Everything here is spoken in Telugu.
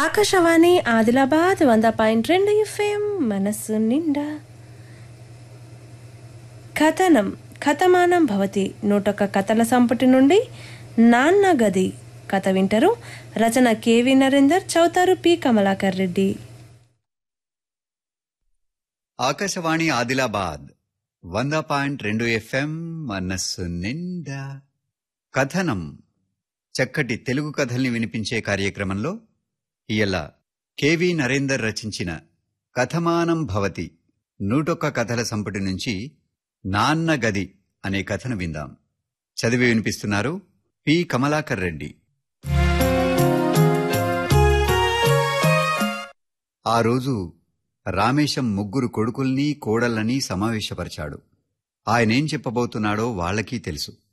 ఆకాశవాణి ఆదిలాబాద్ వంద పాయింట్ రెండు ఎఫ్ఎం మనస్సు నిండా కథనం కథమానం భవతి నూటొక్క కథల సంపుటి నుండి నాన్న గది కథ వింటారు రచన కేవి నరేందర్ చౌతారు పి కమలాకర్ రెడ్డి ఆకాశవాణి ఆదిలాబాద్ వంద పాయింట్ రెండు ఎఫ్ఎం మనస్సు నిండా కథనం చక్కటి తెలుగు కథల్ని వినిపించే కార్యక్రమంలో ఇయల కెవి నరేందర్ రచించిన కథమానం భవతి నూటొక్క కథల సంపుటి నుంచి నాన్న గది అనే కథను విందాం చదివి వినిపిస్తున్నారు పి కమలాకర్ రెడ్డి ఆ రోజు రామేశం ముగ్గురు కొడుకుల్ని కోడళ్ళని సమావేశపరిచాడు ఆయనేం చెప్పబోతున్నాడో వాళ్ళకీ తెలుసు